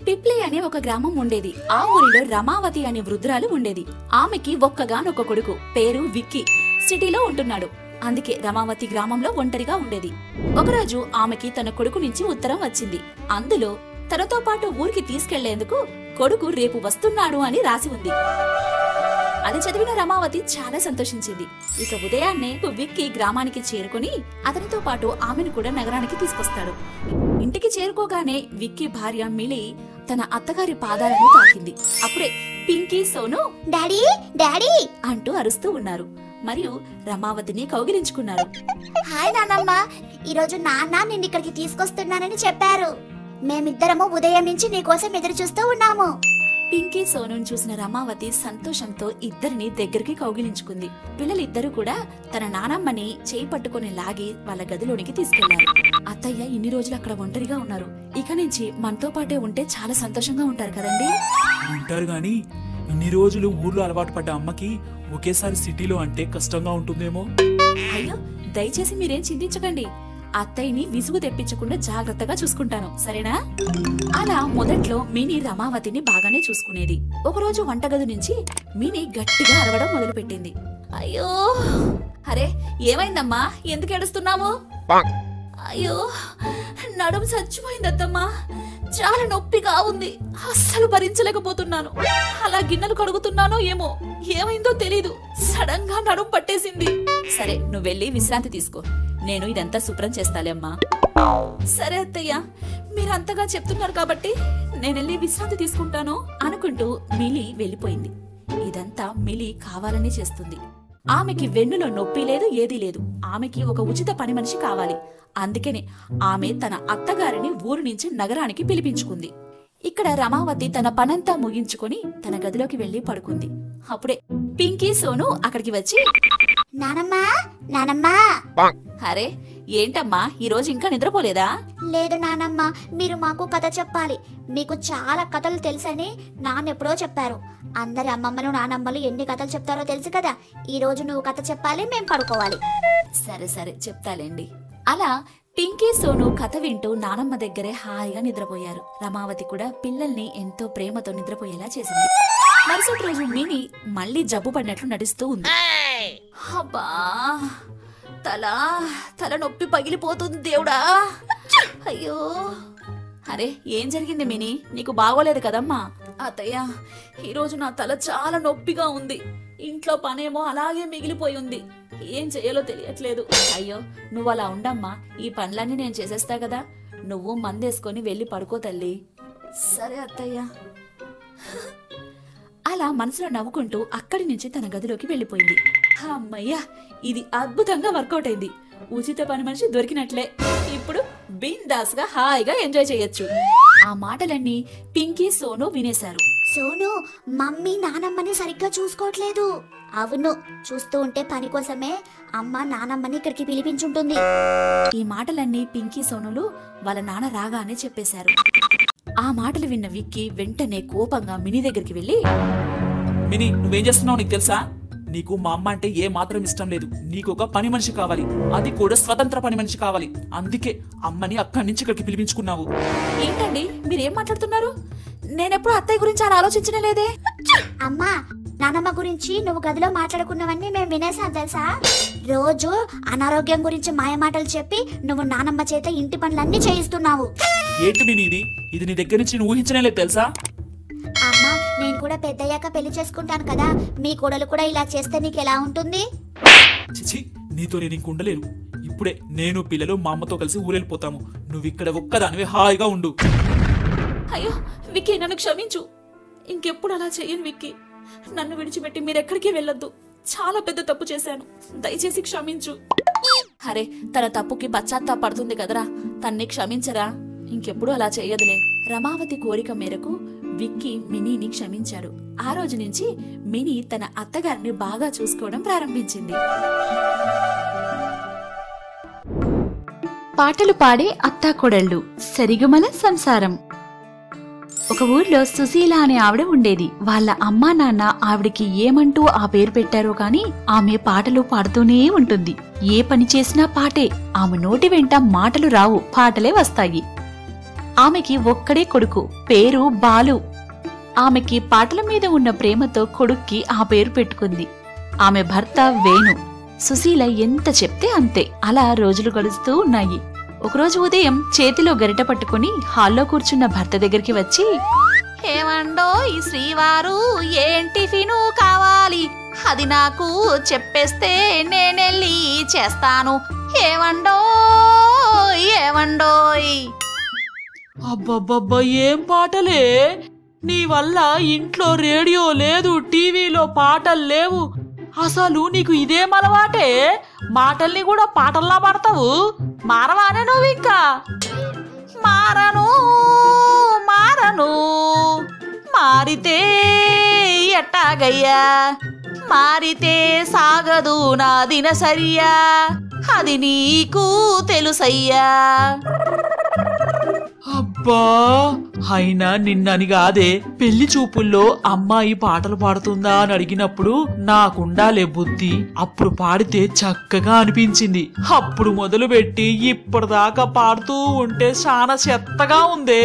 పిప్లి అనే ఒక గ్రామం ఉండేది ఆ ఊరిలో రమావతి అనే వృద్ధురాలు ఉండేది ఆమెకి ఒక్కగానొక్క కొడుకు పేరు విక్కీ సిటీలో ఉంటున్నాడు అందుకే రమావతి గ్రామంలో ఒంటరిగా ఉండేది ఒకరోజు ఆమెకి తన కొడుకు నుంచి ఉత్తరం వచ్చింది అందులో తనతో పాటు ఊరికి తీసుకెళ్లేందుకు కొడుకు రేపు వస్తున్నాడు అని రాసి ఉంది అది చదివిన రమావతి చాలా సంతోషించింది ఇక ఉదయాన్నే విక్కీ గ్రామానికి చేరుకుని అతనితో పాటు ఆమెను కూడా నగరానికి తీసుకొస్తాడు ఇంటికి చేరుకోగానే విక్కీ భార్య మిలి తన అత్తగారి పాదాలను తాకింది అప్పుడే పింకీ సోను డాడీ డాడీ అంటూ అరుస్తూ ఉన్నారు మరియు రమావతిని కౌగిలించుకున్నారు హాయ్ నానమ్మ ఈరోజు నాన్న నిన్ను ఇక్కడికి తీసుకొస్తున్నానని చెప్పారు మేమిద్దరము ఉదయం నుంచి నీకోసం ఎదురు చూస్తూ ఉన్నాము పింకీ సోనుని చూసిన రమావతి సంతోషంతో ఇద్దరిని దగ్గరికి కౌగిలించుకుంది పిల్లలిద్దరూ కూడా తన నానమ్మని చేయి పట్టుకొని లాగి వాళ్ళ గదిలోనికి తీసుకెళ్లారు అత్తయ్య ఇన్ని రోజులు అక్కడ ఒంటరిగా ఉన్నారు ఇక నుంచి మనతో పాటే ఉంటే చాలా సంతోషంగా ఉంటారు కదండి ఉంటారు గాని ఇన్ని రోజులు ఊర్లో అలవాటు పడ్డ అమ్మకి ఒకేసారి సిటీలో అంటే కష్టంగా ఉంటుందేమో అయ్యో దయచేసి మీరేం చింతించకండి అత్తయ్యని విసుగు తెప్పించకుండా జాగ్రత్తగా చూసుకుంటాను సరేనా అలా మొదట్లో మినీ రమావతిని బాగానే చూసుకునేది ఒకరోజు వంటగది నుంచి మినీ గట్టిగా అరవడం మొదలుపెట్టింది అయ్యో అరే ఏమైందమ్మా ఎందుకు ఏడుస్తున్నావు అయ్యో నడుము చచ్చిపోయిందత్తమ్మా చాలా నొప్పిగా ఉంది అస్సలు భరించలేకపోతున్నాను అలా గిన్నెలు కడుగుతున్నానో ఏమో ఏమైందో తెలీదు సడన్ గా నడుము పట్టేసింది సరే నువ్వు వెళ్ళి విశ్రాంతి తీసుకో నేను ఇదంతా శుభ్రం చేస్తాలే అమ్మా సరే అత్తయ్య మీరంతగా చెప్తున్నారు కాబట్టి నేను వెళ్ళి విశ్రాంతి తీసుకుంటాను అనుకుంటూ మిలి వెళ్ళిపోయింది ఇదంతా మిలి కావాలని చేస్తుంది ఆమెకి వెన్నులో నొప్పి లేదు ఏదీ లేదు ఆమెకి ఒక ఉచిత పని మనిషి కావాలి అందుకనే ఆమె తన అత్తగారిని ఊరు నుంచి నగరానికి పిలిపించుకుంది ఇక్కడ రమావతి తన పనంతా ముగించుకొని తన గదిలోకి వెళ్లి పడుకుంది అప్పుడే పింకీ సోను అక్కడికి వచ్చి నానమ్మ నానమ్మ అరే ఏంటమ్మా ఈ రోజు ఇంకా నిద్రపోలేదా లేదు నానమ్మ మీరు మాకు కథ చెప్పాలి మీకు చాలా కథలు తెలుసని నాన్న ఎప్పుడో చెప్పారు అందరి అమ్మమ్మలు నానమ్మలు ఎన్ని కథలు చెప్తారో తెలుసు కదా ఈ రోజు నువ్వు కథ చెప్పాలి మేము పడుకోవాలి సరే సరే చెప్తాలేండి అలా పింకీ సోను కథ వింటూ నానమ్మ దగ్గరే హాయిగా నిద్రపోయారు రమావతి కూడా పిల్లల్ని ఎంతో ప్రేమతో నిద్రపోయేలా చేసింది మరుసటి రోజు మిని మళ్ళీ జబ్బు పడినట్లు నటిస్తూ ఉంది అబ్బా తల తల నొప్పి పగిలిపోతుంది దేవుడా అయ్యో అరే ఏం జరిగింది మిని నీకు బాగోలేదు కదమ్మా అత్తయ్య ఈరోజు నా తల చాలా నొప్పిగా ఉంది ఇంట్లో పనేమో అలాగే మిగిలిపోయి ఉంది ఏం చేయాలో తెలియట్లేదు అయ్యో నువ్వు అలా ఉండమ్మా ఈ పనులన్నీ నేను చేసేస్తా కదా నువ్వు మందేసుకొని వెళ్ళి పడుకో తల్లి సరే అత్తయ్య అలా మనసులో నవ్వుకుంటూ అక్కడి నుంచి తన గదిలోకి వెళ్ళిపోయింది అమ్మయ్యా ఇది అద్భుతంగా వర్కౌట్ అయింది ఉచిత పని మనిషి దొరికినట్లే ఇప్పుడు బిందాస్ గా హాయిగా ఎంజాయ్ చేయొచ్చు ఆ మాటలన్నీ పింకీ సోను వినేశారు సోను మమ్మీ నానమ్మని సరిగ్గా చూసుకోవట్లేదు అవును చూస్తూ ఉంటే పని కోసమే అమ్మ నానమ్మని ఇక్కడికి పిలిపించుంటుంది ఈ మాటలన్నీ పింకీ సోనులు వాళ్ళ నాన్న రాగానే చెప్పేశారు ఆ మాటలు విన్న విక్కీ వెంటనే కోపంగా మినీ దగ్గరికి వెళ్లి మిని నువ్వేం చేస్తున్నావు నీకు తెలుసా నీకు మా అమ్మ అంటే ఏ మాత్రం ఇష్టం లేదు నీకు ఒక పని మనిషి కావాలి అది కూడా స్వతంత్ర పని మనిషి కావాలి అందుకే అమ్మని అక్కడి నుంచి ఇక్కడికి పిలిపించుకున్నావు ఏంటండి మీరేం మాట్లాడుతున్నారు నేనెప్పుడు అత్తయ్య గురించి అలా ఆలోచించనే లేదే అమ్మా నానమ్మ గురించి నువ్వు గదిలో మాట్లాడుకున్నవన్నీ మేము వినేసాం తెలుసా రోజు అనారోగ్యం గురించి మాయమాటలు చెప్పి నువ్వు నానమ్మ చేత ఇంటి పనులన్నీ చేయిస్తున్నావు ఏంటి మిని ఇది ఇది నీ దగ్గర నుంచి నేను ఊహించనే లేదు తెలుసా అమ్మా నేను కూడా పెద్దయ్యాక పెళ్లి చేసుకుంటాను కదా మీ కోడలు కూడా ఇలా చేస్తే నీకు ఎలా ఉంటుంది చిచి నీతో నేను ఇంక ఉండలేను ఇప్పుడే నేను పిల్లలు మా అమ్మతో కలిసి ఊరెళ్ళిపోతాము నువ్వు ఇక్కడ ఒక్కదానివే హాయిగా ఉండు అయ్యో విక్కీ నన్ను క్షమించు ఇంకెప్పుడు అలా చెయ్యను విక్కీ నన్ను విడిచిపెట్టి మీరెక్కడికి వెళ్ళొద్దు చాలా పెద్ద తప్పు చేశాను దయచేసి క్షమించు అరే తన తప్పుకి పశ్చాత్తా పడుతుంది కదరా తన్ని క్షమించరా ఇంకెప్పుడు అలా చెయ్యదులే రమావతి కోరిక మేరకు విక్కీ మినీని క్షమించాడు ఆ రోజు నుంచి మినీ తన అత్తగారిని బాగా చూసుకోవడం ప్రారంభించింది పాటలు పాడే అత్తాకోడళ్ళు సరిగమల సంసారం ఒక ఊర్లో సుశీల అనే ఆవిడ ఉండేది వాళ్ళ అమ్మా నాన్న ఆవిడకి ఏమంటూ ఆ పేరు పెట్టారో కాని ఆమె పాటలు పాడుతూనే ఉంటుంది ఏ పని చేసినా పాటే ఆమె నోటి వెంట మాటలు రావు పాటలే వస్తాయి ఆమెకి ఒక్కడే కొడుకు పేరు బాలు ఆమెకి పాటల మీద ఉన్న ప్రేమతో కొడుక్కి ఆ పేరు పెట్టుకుంది ఆమె భర్త వేణు సుశీల ఎంత చెప్తే అంతే అలా రోజులు గడుస్తూ ఉన్నాయి ఒకరోజు ఉదయం చేతిలో గరిట పట్టుకుని హాల్లో కూర్చున్న భర్త దగ్గరికి వచ్చి ఏమండో ఈ శ్రీవారు ఏం టిఫిను కావాలి అది నాకు చెప్పేస్తే నేనెళ్ళి చేస్తాను ఏమండో ఏమండోయ్ అబ్బబ్బబ్బా ఏం పాటలే నీ వల్ల ఇంట్లో రేడియో లేదు టీవీలో పాటలు లేవు అసలు నీకు ఇదేం అలవాటే మాటల్ని కూడా పాటల్లా పాడతావు మారవానే నువ్వు ఇంకా మారను మారను మారితే ఎట్టాగయ్యా మారితే సాగదు నా దినసరియా అది నీకు తెలుసయ్యా అబ్బా అయినా నిన్నని కాదే పెళ్లి చూపుల్లో అమ్మాయి పాటలు పాడుతుందా అని అడిగినప్పుడు నాకుండాలే బుద్ధి అప్పుడు పాడితే చక్కగా అనిపించింది అప్పుడు మొదలుపెట్టి ఇప్పటిదాకా పాడుతూ ఉంటే చాలా చెత్తగా ఉందే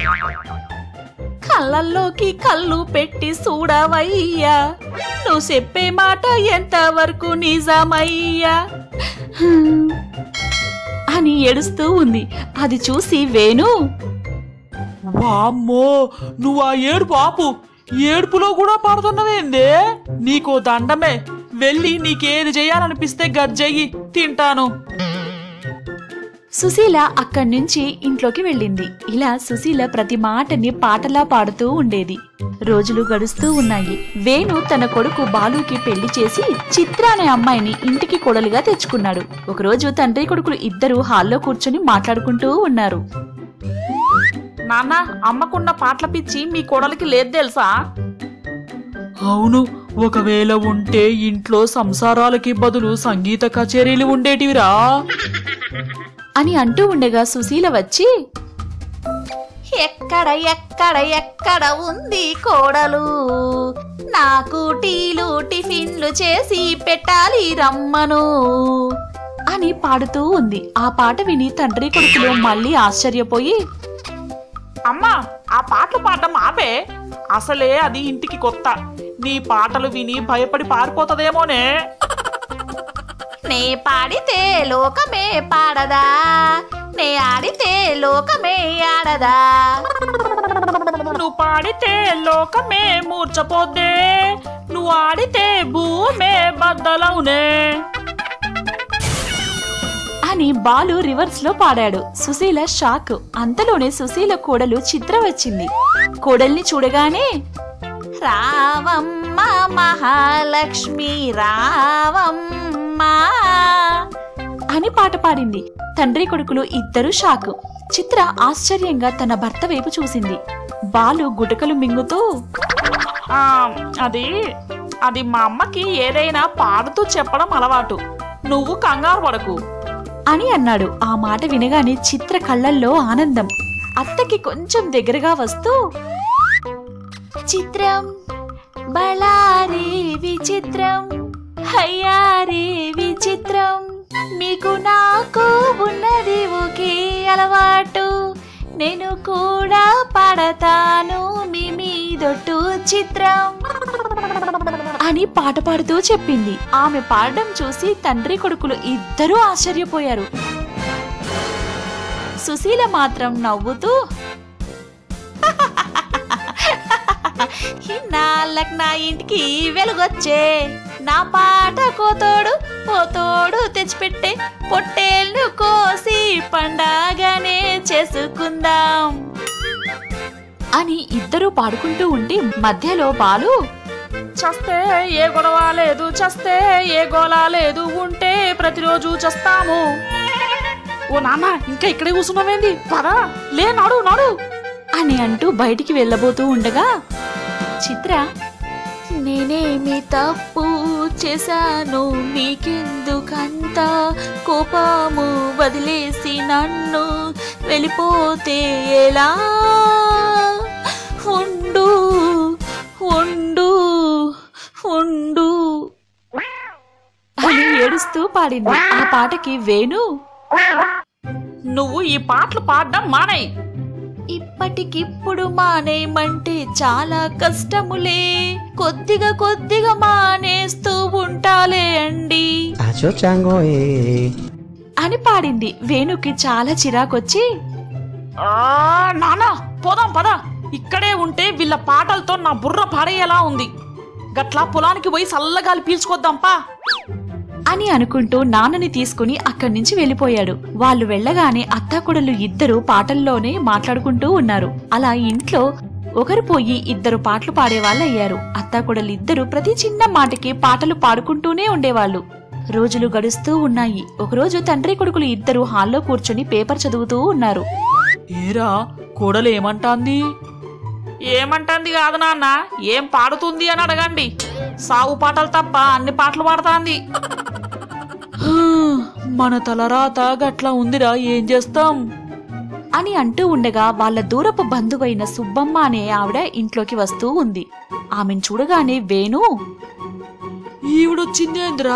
కళ్ళల్లోకి కళ్ళు పెట్టి చూడవయ్యా నువ్వు చెప్పే మాట ఎంతవరకు నిజమయ్యా హ్మ్. అని ఏడుస్తూ ఉంది అది చూసి వేణు వామ్మో నువ్వు ఆ ఏడుపు ఆపు ఏడుపులో కూడా పాడుతున్నవేందే నీకో దండమే వెళ్ళి నీకేది చేయాలనిపిస్తే గజ్జయ్యి తింటాను సుశీల అక్కడి నుంచి ఇంట్లోకి వెళ్ళింది ఇలా సుశీల ప్రతి మాటని పాటలా పాడుతూ ఉండేది రోజులు గడుస్తూ ఉన్నాయి వేణు తన కొడుకు బాలుకి పెళ్లి చేసి చిత్ర అనే అమ్మాయిని ఇంటికి కొడలుగా తెచ్చుకున్నాడు ఒకరోజు తండ్రి కొడుకులు ఇద్దరు హాల్లో కూర్చొని మాట్లాడుకుంటూ ఉన్నారు నాన్న అమ్మకున్న పాటల పిచ్చి మీ కోడలికి లేదు తెలుసా అవును ఒకవేళ ఉంటే ఇంట్లో సంసారాలకి బదులు సంగీత కచేరీలు ఉండేటివిరా అని అంటూ ఉండగా సుశీల వచ్చి ఎక్కడ ఎక్కడ ఎక్కడ ఉంది కోడలు నాకు టీలు టిఫిన్లు చేసి పెట్టాలి రమ్మను అని పాడుతూ ఉంది ఆ పాట విని తండ్రి కొడుకులు మళ్ళీ ఆశ్చర్యపోయి అమ్మా ఆ పాటలు పాడడం ఆపే అసలే అది ఇంటికి కొత్త నీ పాటలు విని భయపడి పారిపోతదేమోనే నే పాడితే లోకమే పాడదా నే ఆడితే లోకమే ఆడదా నువ్వు పాడితే లోకమే మూర్చపోద్దే నువ్వు ఆడితే భూమే బద్దలవునే అని బాలు రివర్స్ లో పాడాడు సుశీల షాక్ అంతలోనే సుశీల కోడలు చిత్ర వచ్చింది కోడల్ని చూడగానే రావమ్మ మహాలక్ష్మి రావమ్మ అని పాట పాడింది తండ్రి కొడుకులు ఇద్దరు షాక్ చిత్ర ఆశ్చర్యంగా తన భర్త వైపు చూసింది బాలు గుటకలు మింగుతూ ఆ, అది అది మా అమ్మకి ఏదైనా పాడుతూ చెప్పడం అలవాటు నువ్వు కంగారు పడకు అని అన్నాడు ఆ మాట వినగానే చిత్ర కళ్ళల్లో ఆనందం అత్తకి కొంచెం దగ్గరగా వస్తూ చిత్రం బళారే విచిత్రం హయ్యారే విచిత్రం మీకు నాకు ఉన్నది ఒకే అలవాటు నేను కూడా పడతాను మీ మీదొట్టు చిత్రం అని పాట పాడుతూ చెప్పింది ఆమె పాడడం చూసి తండ్రి కొడుకులు ఇద్దరూ ఆశ్చర్యపోయారు సుశీల మాత్రం నవ్వుతూ నాళ్ళకి నా ఇంటికి వెలుగొచ్చే నా పాట కోతోడు పోతోడు తెచ్చిపెట్టే పొట్టేళ్ళు కోసి పండగనే చేసుకుందాం అని ఇద్దరూ పాడుకుంటూ ఉంటే మధ్యలో బాలు చస్తే ఏ గొడవ లేదు చస్తే ఏ గోళ లేదు ఉంటే ప్రతిరోజు చస్తాము ఓ నాన్న ఇంకా ఇక్కడే కూర్చున్నావేంది పదా లే నాడు నాడు అని అంటూ బయటికి వెళ్ళబోతూ ఉండగా చిత్ర నేనేమి తప్పు చేశాను మీకెందుకంత కోపము వదిలేసి నన్ను వెళ్ళిపోతే ఎలా ఉండు ఉండు ఉండు అని ఏడుస్తూ పాడింది ఆ పాటకి వేణు నువ్వు ఈ పాటలు పాడడం మానేయ్ ఇప్పటికిప్పుడు మానేయమంటే చాలా కష్టములే కొద్దిగా కొద్దిగా మానేస్తూ ఉంటాలే అండి Acho chango eh. అని పాడింది వేణుకి చాలా చిరాకొచ్చి ఆ, నానా పోదాం పదా ఇక్కడే ఉంటే వీళ్ళ పాటలతో నా బుర్ర పాడేలా ఉంది గట్లా పొలానికి పోయి చల్లగాలి పీల్చుకొద్దాంపా అని అనుకుంటూ నాన్నని తీసుకుని అక్కడి నుంచి వెళ్ళిపోయాడు వాళ్ళు వెళ్ళగానే అత్తాకొడలు ఇద్దరు పాటల్లోనే మాట్లాడుకుంటూ ఉన్నారు అలా ఇంట్లో ఒకరు పోయి ఇద్దరు పాటలు పాడేవాళ్ళయ్యారు అత్తాకొడలు ఇద్దరు ప్రతి చిన్న మాటకి పాటలు పాడుకుంటూనే ఉండేవాళ్ళు రోజులు గడుస్తూ ఉన్నాయి ఒకరోజు తండ్రి కొడుకులు ఇద్దరు హాల్లో కూర్చొని పేపర్ చదువుతూ ఉన్నారు ఏరా కోడలు ఏమంటాంది ఏమంటాంది కాదు నాన్న ఏం పాడుతుంది అని అడగండి సాగు పాటలు తప్ప అన్ని పాటలు పాడుతాంది హా, మన తలరాత గట్లా ఉందిరా ఏం చేస్తాం అని అంటూ ఉండగా వాళ్ళ దూరపు బంధువైన సుబ్బమ్మ అనే ఆవిడ ఇంట్లోకి వస్తూ ఉంది ఆమెను చూడగానే వేణు ఈవిడొచ్చిందేంద్రా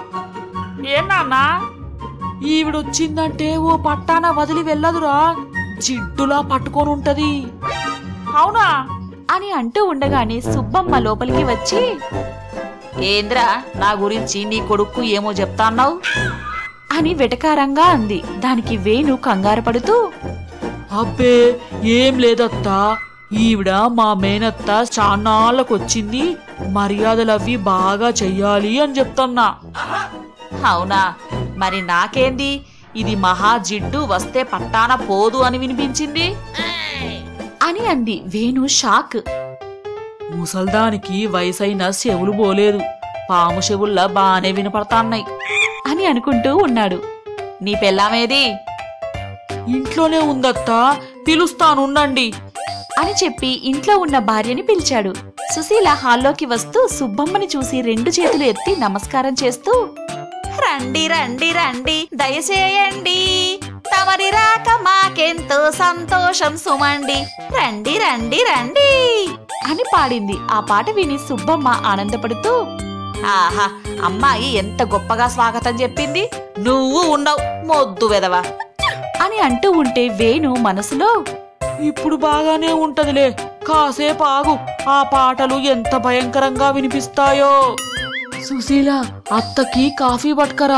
ఏం నాన్న ఈవిడొచ్చిందంటే ఓ పట్టాన వదిలి వెళ్ళదురా జిడ్డులా పట్టుకొని ఉంటది అవునా అని అంటూ ఉండగానే సుబ్బమ్మ లోపలికి వచ్చి ఏంద్రా నా గురించి నీ కొడుకు ఏమో చెప్తాన్నావు అని వెటకారంగా అంది దానికి వేణు కంగారు పడుతూ అబ్బే ఏం లేదత్తా ఈవిడ మా మేనత్త చాన్నాళ్ళకొచ్చింది మర్యాదలవి బాగా చెయ్యాలి అని చెప్తున్నా అవునా మరి నాకేంది ఇది మహా జిడ్డు వస్తే పట్టాన పోదు అని వినిపించింది అని అంది వేణు షాక్ ముసల్దానికి వయసైన చెవులు పోలేదు పాము చెవుల్లా బానే వినపడతాన్నాయి అని అనుకుంటూ ఉన్నాడు నీ పెళ్ళామేది ఇంట్లోనే ఉందత్తా పిలుస్తానుండండి అని చెప్పి ఇంట్లో ఉన్న భార్యని పిలిచాడు సుశీల హాల్లోకి వస్తూ సుబ్బమ్మని చూసి రెండు చేతులు ఎత్తి నమస్కారం చేస్తూ రండి రండి రండి దయచేయండి తమరి రాక మాకెంతో సంతోషం సుమండి రండి రండి రండి అని పాడింది ఆ పాట విని సుబ్బమ్మ ఆనందపడుతూ ఆహా అమ్మాయి ఎంత గొప్పగా స్వాగతం చెప్పింది నువ్వు ఉండవు మొద్దు వెదవా అని అంటూ ఉంటే వేణు మనసులో ఇప్పుడు బాగానే ఉంటదిలే కాసేపు ఆగు ఆ పాటలు ఎంత భయంకరంగా వినిపిస్తాయో సుశీల అత్తకి కాఫీ పట్టుకరా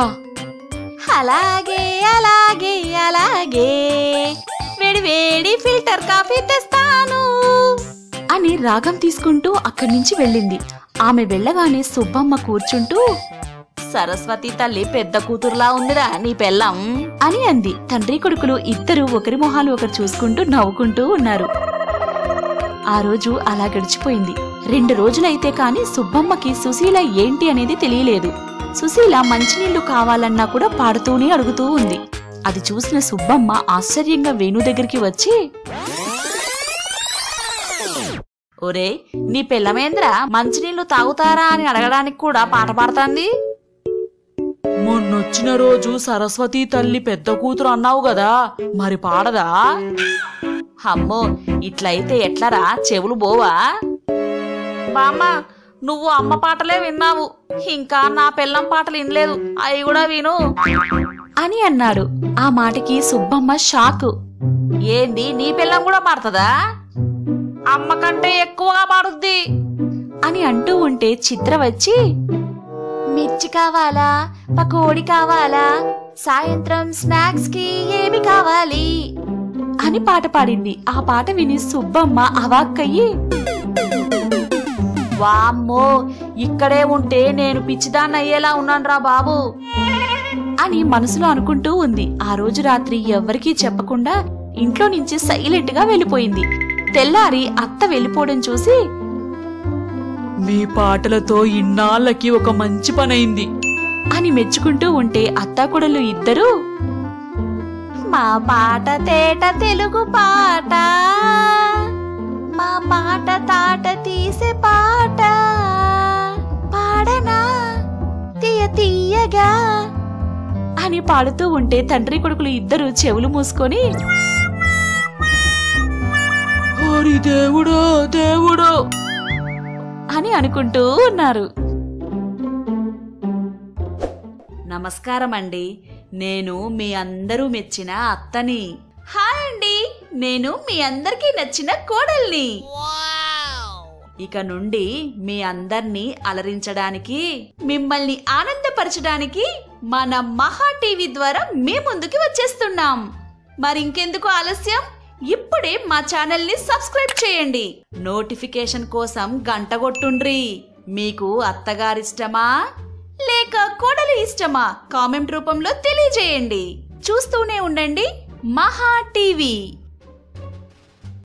అలాగే అలాగే అలాగే వేడి వేడి ఫిల్టర్ కాఫీ తెస్తాను అని రాగం తీసుకుంటూ అక్కడి నుంచి వెళ్ళింది ఆమె వెళ్ళగానే సుబ్బమ్మ కూర్చుంటూ సరస్వతి తల్లి పెద్ద కూతురులా ఉందిరా నీ పెళ్ళం అని అంది తండ్రి కొడుకులు ఇద్దరు ఒకరి మొహాలు ఒకరు చూసుకుంటూ నవ్వుకుంటూ ఉన్నారు ఆ రోజు అలా గడిచిపోయింది రెండు రోజులైతే కాని సుబ్బమ్మకి సుశీల ఏంటి అనేది తెలియలేదు సుశీల మంచినీళ్లు కావాలన్నా కూడా పాడుతూనే అడుగుతూ ఉంది అది చూసిన సుబ్బమ్మ ఆశ్చర్యంగా వేణు దగ్గరికి వచ్చి ఒరే నీ పిల్లమేంద్రా మంచినీళ్లు తాగుతారా అని అడగడానికి కూడా పాట పాడుతాంది మొన్నొచ్చిన రోజు సరస్వతి తల్లి పెద్ద కూతురు అన్నావు కదా మరి పాడదా అమ్మో ఇట్లయితే ఎట్లరా చెవులు బోవా బామ్మ నువ్వు అమ్మ పాటలే విన్నావు ఇంకా నా పిల్లం పాటలు వినలేదు అవి కూడా విను అని అన్నాడు ఆ మాటకి సుబ్బమ్మ షాకు ఏంది నీ పిల్లం కూడా పాడుతుందా అమ్మ కంటే ఎక్కువగా పాడుద్ది అని అంటూ ఉంటే చిత్ర వచ్చి మిర్చి కావాలా పకోడి కావాలా సాయంత్రం స్నాక్స్ కి ఏమి కావాలి అని పాట పాడింది ఆ పాట విని సుబ్బమ్మ అవాక్కయ్యి వామ్మో ఇక్కడే ఉంటే నేను పిచ్చిదాన్ని అయ్యేలా ఉన్నానురా బాబు అని మనసులో అనుకుంటూ ఉంది ఆ రోజు రాత్రి ఎవ్వరికీ చెప్పకుండా ఇంట్లో నుంచి సైలెంట్ గా వెళ్ళిపోయింది తెల్లారి అత్త వెళ్ళిపోవడం చూసి మీ పాటలతో ఇన్నాళ్ళకి ఒక మంచి పనైంది అని మెచ్చుకుంటూ ఉంటే అత్తాకొడలు ఇద్దరూ మా పాట తేట తెలుగు పాట మా పాట తాట తీసే పాట పాడనా తీయ తీయగా అని పాడుతూ ఉంటే తండ్రి కొడుకులు ఇద్దరు చెవులు మూసుకొని ఓరి దేవుడో దేవుడో అని అనుకుంటూ ఉన్నారు నమస్కారం అండి నేను మీ అందరూ మెచ్చిన అత్తని హాయ్ అండి నేను మీ అందరికీ నచ్చిన కోడల్ని ఇక నుండి మీ అందర్నీ అలరించడానికి మిమ్మల్ని ఆనందపరచడానికి మన మహా టీవీ ద్వారా మీ ముందుకి వచ్చేస్తున్నాం మరింకెందుకు ఆలస్యం ఇప్పుడే మా ఛానల్ని సబ్స్క్రైబ్ చేయండి నోటిఫికేషన్ కోసం గంట కొట్టుండ్రి మీకు అత్తగారిష్టమా లేక కోడలు ఇష్టమా కామెంట్ రూపంలో తెలియజేయండి చూస్తూనే ఉండండి మహా టీవీ